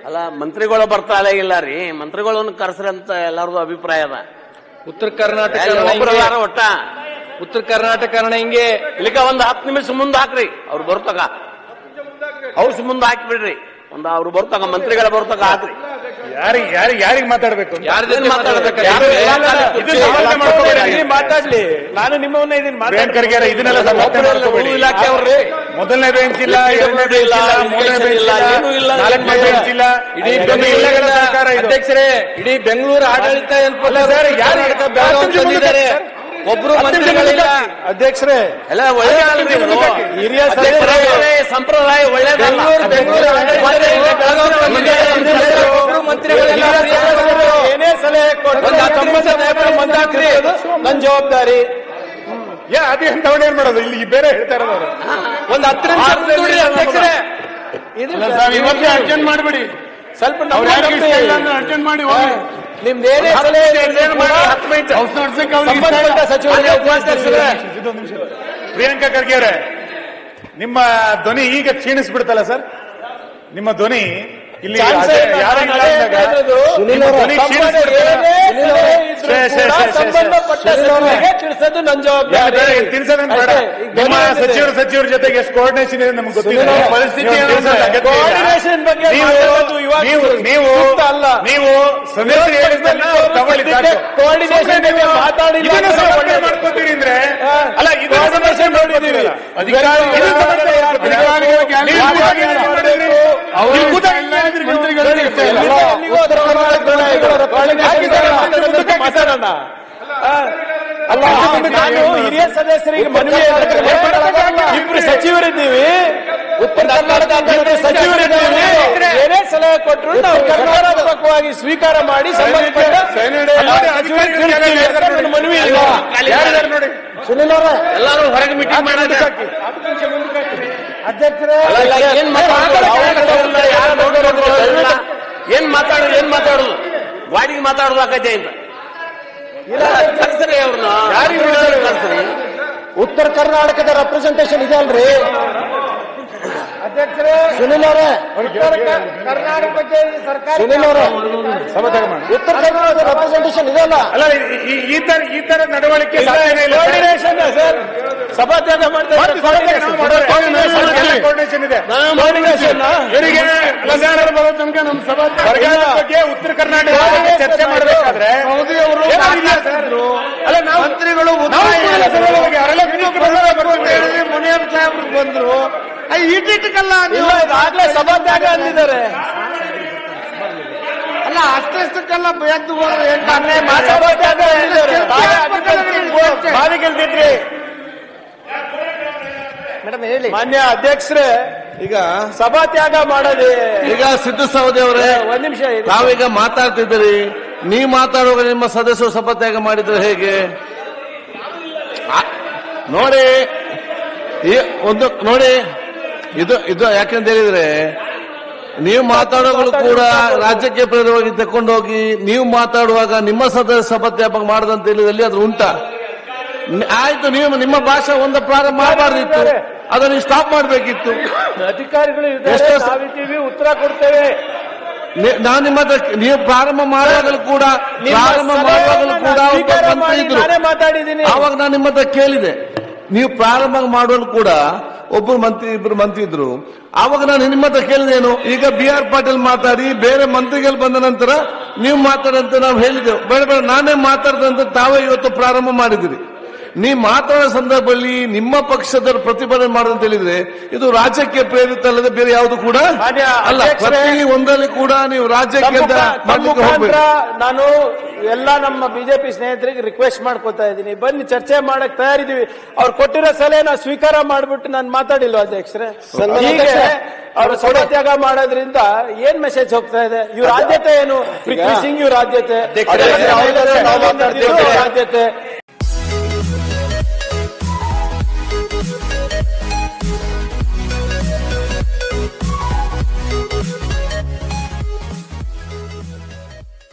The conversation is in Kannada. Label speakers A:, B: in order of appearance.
A: ಅಲ್ಲ ಮಂತ್ರಿಗಳು ಬರ್ತಾ ಇಲ್ಲ ರೀ ಮಂತ್ರಿಗಳನ್ನು ಕರ್ಸ್ರಿ ಅಂತ ಎಲ್ಲಾರ್ದು ಅಭಿಪ್ರಾಯ ಅದ
B: ಉತ್ತರ ಕರ್ನಾಟಕ
A: ಎಲ್ಲಿ ಒಬ್ರು ಅದಾರ ಒಟ್ಟ
B: ಉತ್ತರ ಕರ್ನಾಟಕ ಹಿಂಗೆ
A: ಇಲ್ಲಿಕ ಒಂದ್ ಹತ್ತು ನಿಮಿಷ ಮುಂದೆ ಹಾಕ್ರಿ ಅವ್ರು ಬರ್ತಾಗ ಅವ್ರು ಮುಂದೆ ಹಾಕ್ಬಿಡ್ರಿ ಒಂದ್ ಅವ್ರು ಬರ್ತಾಗ ಮಂತ್ರಿಗಳ ಬರ್ತಾಗ ಹಾಕ್ರಿ
C: ಯಾರಿಗೆ ಯಾರಿಗೆ ಯಾರಿಗೆ ಮಾತಾಡ್ಬೇಕು ಅಂತ?
B: ಯಾರ ಜೊತೆ ಮಾತಾಡ್ಬೇಕು
A: ಯಾರು
C: ಇದು ಸಮಾಧಾನ ಮಾಡ್ಕೋಬೇಡಿ.
D: ಇಲ್ಲಿ ಮಾತಾಡ್ಲಿ ನಾನು ನಿಮ್ಮವನ್ನ ಇದನ್ನ
C: ಪ್ರಿಯಾಂಕ್ ಖರ್ಗೆ ಅವರೇ, ಇದನ್ನೆಲ್ಲ ಸಮಾಧಾನ ಮಾಡ್ಕೋಬೇಡಿ.
A: ಭೂ ಇಲಾಖೆ ಅವ್ರಿ
C: ಮೊದಲನೇ ಬೆಂಚ್ ಇಲ್ಲ
A: ಇಲ್ಲ,
C: ಎರಡನೇ ಬೆಂಚ್ ಇಲ್ಲ
A: ಇಲ್ಲ,
C: ಮೂರನೇ ಬೆಂಚ್
A: ಇಲ್ಲ,
C: ಇಲ್ಲ
A: ಏನೂ ಇಲ್ಲ.
C: ನಾಲ್ಕನೇ ಬೆಂಚ್ ಇಲ್ಲ
B: ಇಡೀ
C: ಇದು
B: ಬೆಂಗಳೂರು
C: ಜಿಲ್ಲೆಗಳ ಸರ್ಕಾರ ಇದು.
B: ಅಧ್ಯಕ್ಷರೇ ಇಡೀ ಬೆಂಗಳೂರು ಆಡಳಿತ
C: ಅಲ್ಲ ಸರ್, ಯಾರು- ಹತ್ತು ನಿಮಿಷ ಮುಂದಕ್ಕೆ
B: ತಂದಿದ್ದಾರೆ
C: ಸರ್.
B: ಒಬ್ರು
C: ಹತ್ತು ನಿಮಿಷ
B: ಮಂತ್ರಿಗಳಿಲ್ಲ
C: ಮುಂದಕ್ಕೆ
D: ಅಧ್ಯಕ್ಷರೇ
A: ಎಲ್ಲ ಒಳ್ಳೆಯದಲ್ರಿ ಇವ್ರು.
D: ಹಿರಿಯ
A: ಅಧ್ಯಕ್ಷರೇ, ಸಂಪ್ರದಾಯ ಒಳ್ಳೇದಲ್ಲ
B: ಬೆಂಗಳೂರು ಬೆಂಗಳೂರು ಆಡಳಿತ
A: ಮತ್ತೆ ಇಲ್ಲಿ ಬೆಳಗಾವಿ
B: ತಂದಿದ್ದಾರೆ. ಒಬ್ರು ಮಂತ್ರಿಗಳಿಲ್ಲ
D: ಏನೇ ಸಲಹೆ ಕೊಟ್ಟರು
B: ಒಂದು ಹತ್ತೊಂಬತ್ತು
D: ಸಾಹೇಬರು ಮುಂದಾಕ್ರಿ ನನ್ನ ಜವಾಬ್ದಾರಿ
C: ಯಾ ಅದೇ ಅಂತವನೇ ಏನ್ ಮಾಡೋದು ಇಲ್ಲಿ ಬೇರೆ ಹೇಳ್ತಾ ಇರೋದು ಅವ್ರು.
B: ಒಂದು ಹತ್ತು ನಿಮಿಷ ಮುಂದೂಡ್ರಿ ಅಧ್ಯಕ್ಷರೇ
C: ಅಲ್ಲ ಸರ್, ಇವತ್ತೇ ಅರ್ಜೆಂಟ್ ಮಾಡ್ಬಿಡಿ
D: ಸ್ವಲ್ಪ
C: ಅವ್ರು
D: ನಮ್ಮ
C: ಯಾರಿಗೆ ಇಷ್ಟ ಇಲ್ಲ ಅಂದ್ರೆ ಅರ್ಜೆಂಟ್ ಮಾಡಿ ಹೋಗಿ
D: ನಿಮ್ದು ಏನೇ ಸಲಹೆ ಇದ್ರೂ ಕೂಡ
C: ಹೌಸ್ ನಡ್ಸಕ್ಕೆ ಅವ್ರಿಗೆ ಇಷ್ಟ ಇಲ್ಲ.
D: ಸಂಬಂಧಪಟ್ಟ ಸಚಿವರಿಗೆ ಉಪಸ್ಥಿತರಿಸಿದ್ರೆ
C: ಇದೊಂದು ನಿಮಿಷ. ಪ್ರಿಯಾಂಕಾ ಖರ್ಗೆ ಅವರೇ ನಿಮ್ಮ ಧ್ವನಿ ಈಗ ಕ್ಷೀಣಿಸ್ಬಿಡ್ತಲ್ಲ ಸರ್ ನಿಮ್ಮ ಧ್ವನಿ ಇಲ್ಲಿ
D: ಚಾನ್ಸೇ
C: ಅದೇ
D: ಇಲ್ಲ.
C: ಯಾರು ಇಲ್ಲ
D: ನಾನು
C: ಅಂದಾಗ
D: ಹೇಳಿದ್ದು
C: ನಿಮ್ಮ ಧ್ವನಿ ಕ್ಷೀಣಿಸ್ಬಿಡ್ತಲ್ಲ?
D: ಏನೇ ಸಲಹೆ ಇದ್ರೂ
C: ಶೇ, ಶೇ,
D: ಕೂಡ
C: ಶೇ, ಶೇ, ಶೇ.
D: ಸಂಬಂಧಪಟ್ಟ ಸಚಿವರಿಗೆ ತಿಳಿಸೋದು ನನ್ನ
C: ಯಾ,
D: ಜವಾಬ್ದಾರಿ
C: ಬೇಡ, ಇದು ತಿನ್ಸೋದೇನ್ ಬೇಡ
D: ಅಷ್ಟೇ. ಈಗ
C: ನಿಮ್ಮ
D: ಧ್ವನಿ ಏನಿದೆ?
C: ಸಚಿವರು ಸಚಿವರ ಜೊತೆಗೆ ಎಷ್ಟು ಕೋಆರ್ಡಿನೇಷನ್ ಇದೆ ನಮ್ಗೆ ಗೊತ್ತಿಲ್ಲ
D: ಸುನಿಲ್ ಅವರೇ,
C: ಪರಿಸ್ಥಿತಿ
D: ನೀವು
C: ಏನು ಅಂತ ಅಗತ್ಯ ಇಲ್ಲ.
D: ಕೋಆರ್ಡಿನೇಷನ್ ಬಗ್ಗೆ
C: ನೀವು
D: ಮಾತಾಡೋದು ಇವಾಗ
C: ನೀವು ನೀವು
D: ಸೂಕ್ತ ಅಲ್ಲ.
C: ನೀವು ಸದಸ್ಯರು ಹೇಳಿದ್ದನ್ನ ತಗೊಳ್ಳಿ ಸಾಕು.
D: ಕೋಆರ್ಡಿನೇಷನ್
C: ಸುಮ್ನೆ ನೀವು
D: ಮಾತಾಡಿಲ್ಲ
C: ಇದನ್ನ
D: ಅಂದ್ರೆ
C: ಸಮರ್ಥನೆ
D: ಒಳ್ಳೇದು.
C: ಮಾಡ್ಕೊತೀರಿ ಅಂದ್ರೆ
D: ಹಾ.
C: ಅಲ್ಲ ಇದನ್ನ
D: ಕೋಆರ್ಡಿನೇಷನ್
C: ಸಮರ್ಥನೆ ಮಾಡ್ಕೊತೀರಲ್ಲ.
D: ಅಧಿಕಾರಿಗಳ
C: ಇದನ್ನ ಸಮರ್ಥನೆ ಮಾಡ್ಕೊತೀರಿ.
D: ಅಧಿಕಾರಿಗಳ
C: ನೀವು ಕೂತಾಗ ಏನ್ ಮಾಡಿದ್ರಿ? ನೀವು ಕೂತಾಗ ಏನ್ ಮಾಡಿದ್ರಿ? ಮಂತ್ರಿಗಳಿಗೆ ಇಷ್ಟ ಇಲ್ಲ.
D: ಎಲ್ಲಿಗೂ ಉತ್ತರ ಕರ್ನಾಟಕದ ನಾಯಕರು ಕೋಆರ್ಡಿನೇಷನ್ ಮಾತಾಡೋದಕ್ಕೆ ಮಾತಾಡೋಣ ಆ, ಅಲ್ಲ ನಾನು ಹಿರಿಯ ಸದಸ್ಯರಿಗೆ ಮನವಿ ಏನಂದ್ರೆ, ಇಬ್ರು ಸಚಿವರಿದ್ದೀವಿ ಉತ್ತರ ಕರ್ನಾಟಕ ಇಬ್ರು ಸಚಿವರಿದ್ದೀವಿ ಏನೇ ಸಲಹೆ ಕೊಟ್ಟರು ನಾವು ಕರ್ನಾಟಕವಾಗಿ ಸ್ವೀಕಾರ ಮಾಡಿ ಸಂಬಂಧಪಟ್ಟ
C: ಸೈನಿಡೆ
D: ಎಲ್ಲ
C: ಅಧಿಕಾರಿಗಳು
D: ಸಚಿವರಿಗೆ
C: ಯಾರು ಇದ್ದಾರೆ ನೋಡಿ.
D: ನನ್ನ ಮನವಿ ಇಲ್ಲ
C: ಯಾರಿದ್ದಾರೆ ನೋಡಿ
D: ಸುನಿಲ್ ಅವರೇ
A: ಎಲ್ಲಾರು ಹೊರಗೆ ಮೀಟಿಂಗ್ ಮಾಡೋದು
D: ಅಧ್ಯಕ್ಷರೇ
A: ಅಲ್ಲ, ಏನ್ ಮಾತಾಡೋದು ಯಾರು ನೋಡೋರು ಇಲ್ಲ. ಏನ್ ಮಾತಾಡೋದು ಏನ್ ಮಾತಾಡೋದು ಗಾಡಿಗೆ ಮಾತಾಡೋದು ಆಕೈತೆ ಅಂತ ಕರ್ಸ್ರಿ ಅವ್ರನ್ನ
D: ಯಾರಿಗೆ ಬಿಡ್ತಾರೆ?
A: ಕರ್ಸ್ರಿ
D: ಉತ್ತರ ಕರ್ನಾಟಕದ ರೆಪ್ರೆಸೆಂಟೇಷನ್ ಇದೆ ಅಲ್ರಿ ಅಧ್ಯಕ್ಷರೇ ಸುನಿಲ್ ಅವರೇ ಕರ್ನಾಟಕಕ್ಕೆ ಸರ್ಕಾರ ಸುನಿಲ್ ಅವರೇ
C: ಸಮಾಧಾನ ಮಾಡಿ
D: ಉತ್ತರ ಕರ್ನಾಟಕದ ರೆಪ್ರೆಸೆಂಟೇಷನ್ ಇದೆ ಅಲ್ಲ
C: ಅಲ್ಲ ಈ- ಈ- ಈ ತರ ಈ ತರ ನಡವಳಿಕೆ ಸಾಧ್ಯನೇ ಇಲ್ಲ ಸರ್.
D: ಕೋಆರ್ಡಿನೇಷನ್ ಸರ್ ಸಭಾತ್ಯಾಗ ಮಾಡ್ತಾ
C: ಮತ್ತೆ ಸಭೆಗೆ ನಾವು ಮಾಡೋದು coordination ಎಲ್ಲ coordination ಇದೆ
D: ಕೋಆರ್ಡಿನೇಷನ್
C: ಇವರಿಗೆ ಲಗಾಣರ ಬರೋ ತನಕ ನಮ್ಮ ಸಭಾ ಬರಗಾಲದ ಬಗ್ಗೆ ಉತ್ತರ ಕರ್ನಾಟಕ ಬಗ್ಗೆ ಚರ್ಚೆ ಮಾಡಬೇಕಾದ್ರೆ ಏನಾಗಿಲ್ಲ ಸರ್? ಅಲ್ಲ ನಾವು ಮಂತ್ರಿಗಳು ಅವರೆಲ್ಲ ವಿನೋದ್ ಬರುವಂತ ಹೇಳಿದ್ರೆ ಮುನಿಯಪ್ಪ ಸಾಹೇಬ್ರು ಬಂದ್ರು ಇಟ್ಟಿಟ್ಟಕ್ಕಲ್ಲ
D: ಇಲ್ಲ ಇದಾಗ್ಲೇ ಸಭಾತ್ಯಾಗ ಅಂದಿದ್ದಾರೆ
C: ಅಲ್ಲ ಅಷ್ಟಷ್ಟಕ್ಕೆಲ್ಲ ಎದ್ದು
D: ಮೊನ್ನೆ ಮಾ- ಸಭಾತ್ಯಾಗ ಅಂದಿದ್ದಾರೆ ತಾವೇ ಅಧಿಕಾರಿಗಳಿಗೆ ಬಾವಿ ಗೆಲ್ತಿದ್ರಿ
B: ಮೇಡಮ್ ಹೇಳಿ
D: ಮಾನ್ಯ ಅಧ್ಯಕ್ಷರೇ
B: ಈಗ
D: ಸಭಾತ್ಯಾಗ ಮಾಡೋದೇ
E: ಈಗ ಸಿದ್ದು ಸಹೋದರಿ ಅವರೇ
D: ಒಂದ್ ನಿಮಿಷ ಇರಿ.
E: ತಾವೀಗ ಮಾತಾಡ್ತಿದ್ದೀರಿ ನೀವು ಮಾತಾಡುವಾಗ ನಿಮ್ಮ ಸದಸ್ಯರು ಶಪತ್ಯಾಗ ಮಾಡಿದ್ರೆ ಹೇಗೆ ಆ, ನೋಡಿ ಈ ಒಂದು ನೋಡಿ ಇದು ಇದು ಯಾಕಂತ ಹೇಳಿದ್ರೆ ನೀವು ಮಾತಾಡೋಗಳು ಕೂಡ ರಾಜ್ಯಕ್ಕೆ ಪ್ರೇರವಾಗಿ ತಕೊಂಡೋಗಿ ನೀವು ಮಾತಾಡುವಾಗ ನಿಮ್ಮ ಸದಸ್ಯ ಶಪತ್ಯಾಗ ಮಾಡದಂತ ಹೇಳಿದಲ್ಲಿ ಅದು ಉಂಟ ನಿ- ಆಯ್ತು ನೀವು ನಿಮ್ಮ ಭಾಷೆ ಒಂದು ಪ್ರಾರಂಭ ಮಾಡಬಾರ್ದಿತ್ತು ಅದನ್ನು ಸ್ಟಾಪ್ ಮಾಡಬೇಕಿತ್ತು
D: ಅಧಿಕಾರಿಗಳು ಇದ್ದಾರೆ
E: ಎಷ್ಟೋ ಸ-
D: ನಾವಿದ್ದೀವಿ ಉತ್ತರ ಕೊಡ್ತೇವೆ
E: ನಿ- ನಾನು ನಿಮ್ಮ ಹತ್ರ ನೀವು ಪ್ರಾರಂಭ ಮಾಡುವಾಗಲೂ ಕೂಡ
D: ನಿಮ್ಮ
E: ಪ್ರಾರಂಭ
D: ಸಲಹೆಯನ್ನ
E: ಮಾಡುವಾಗಲೂ ಕೂಡ
D: ನಾನು
E: ಒಬ್ಬ
D: ಸ್ವೀಕಾರ
E: ಮಂತ್ರಿ
D: ಮಾಡಿ
E: ಇದ್ರು
D: ನಾನೇ ಮಾತಾಡಿದ್ದೀನಿ
E: ಆವಾಗ ನಾನು ನಿಮ್ಮ ಹತ್ರ ಕೇಳಿದೆ ನೀವು ಪ್ರಾರಂಭ ಮಾಡುವಲ್ಲಿ ಕೂಡ ಒಬ್ಬರು ಮಂತ್ರಿ ಇಬ್ರು ಮಂತ್ರಿ ಇದ್ರು ಆವಾಗ ನಾನು ನಿಮ್ಮ ಹತ್ರ ಕೇಳಿದೇನು ಈಗ ಬಿ ಆರ್ ಪಾಟೀಲ್ ಮಾತಾಡಿ ಬೇರೆ ಮಂತ್ರಿಗಳು ಬಂದ ನಂತರ ನೀವು ಮಾತಾಡಂತ ನಾವು ಹೇಳಿದೆವು ಬೇಡ ಬೇಡ ನಾನೇ ಮಾತಾಡ್ದಂತ ತಾವೇ ಇವತ್ತು ಪ್ರಾರಂಭ ಮಾಡಿದಿರಿ ನೀವು ಮಾತಾಡೋ ಸಂದರ್ಭದಲ್ಲಿ ನಿಮ್ಮ ಪಕ್ಷದವರು ಪ್ರತಿಭಟನೆ ಮಾಡೋದಂತ ಹೇಳಿದ್ರೆ ಇದು ರಾಜ್ಯಕ್ಕೆ ಪ್ರೇರಿತ ಅಲ್ಲದೆ ಬೇರೆ ಯಾವುದು ಕೂಡ
D: ಮಾನ್ಯ
E: ಅಲ್ಲ
D: ಅಧ್ಯಕ್ಷರೇ,
E: ಪ್ರತಿ ಒಂದರಲ್ಲಿ ಕೂಡ ನೀವು ರಾಜ್ಯಕ್ಕೆ
D: ತಮ್ಮ
E: ಅಂತ
D: ಮುಖ- ತಮ್ಮ
E: ಮಾಡ್ಲಿಕ್ಕೆ ಹೋಗ್ಬೇಡಿ
D: ಮುಖಾಂತರ ನಾನು ಎಲ್ಲ ನಮ್ಮ ಬಿಜೆಪಿ ಸ್ನೇಹಿತರಿಗೆ ರಿಕ್ವೆಸ್ಟ್ ಮಾಡ್ಕೊತಾ ಇದ್ದೀನಿ ಬನ್ನಿ ಚರ್ಚೆ ಮಾಡಕ್ ತಯಾರಿದ್ದೀವಿ ಅವ್ರು ಕೊಟ್ಟಿರೋ ಸಲಹೆ ನಾವು ಸ್ವೀಕಾರ ಮಾಡ್ಬಿಟ್ಟು ನಾನು ಮಾತಾಡಿಲ್ವ ಅಧ್ಯಕ್ಷರೇ ಹೀಗೆ ಅವರು ಸಭಾತ್ಯಾಗ ಮಾಡೋದ್ರಿಂದ ಏನ್ ಮೆಸೇಜ್ ಹೋಗ್ತಾ ಇದೆ ಇವ್ರ ಆದ್ಯತೆ ಏನು ಪೃಥ್ವಿ ಸಿಂಗ್ ಇವ್ರ ಆದ್ಯತೆ
B: ಅಧ್ಯಕ್ಷರೇ,
D: ಅದೆಲ್ಲ
B: ನಾವು
D: ನಾವು
B: ಮಾತಾಡ್ತೀವಿ.
D: ಇವ್ರ ಆದ್ಯತೆ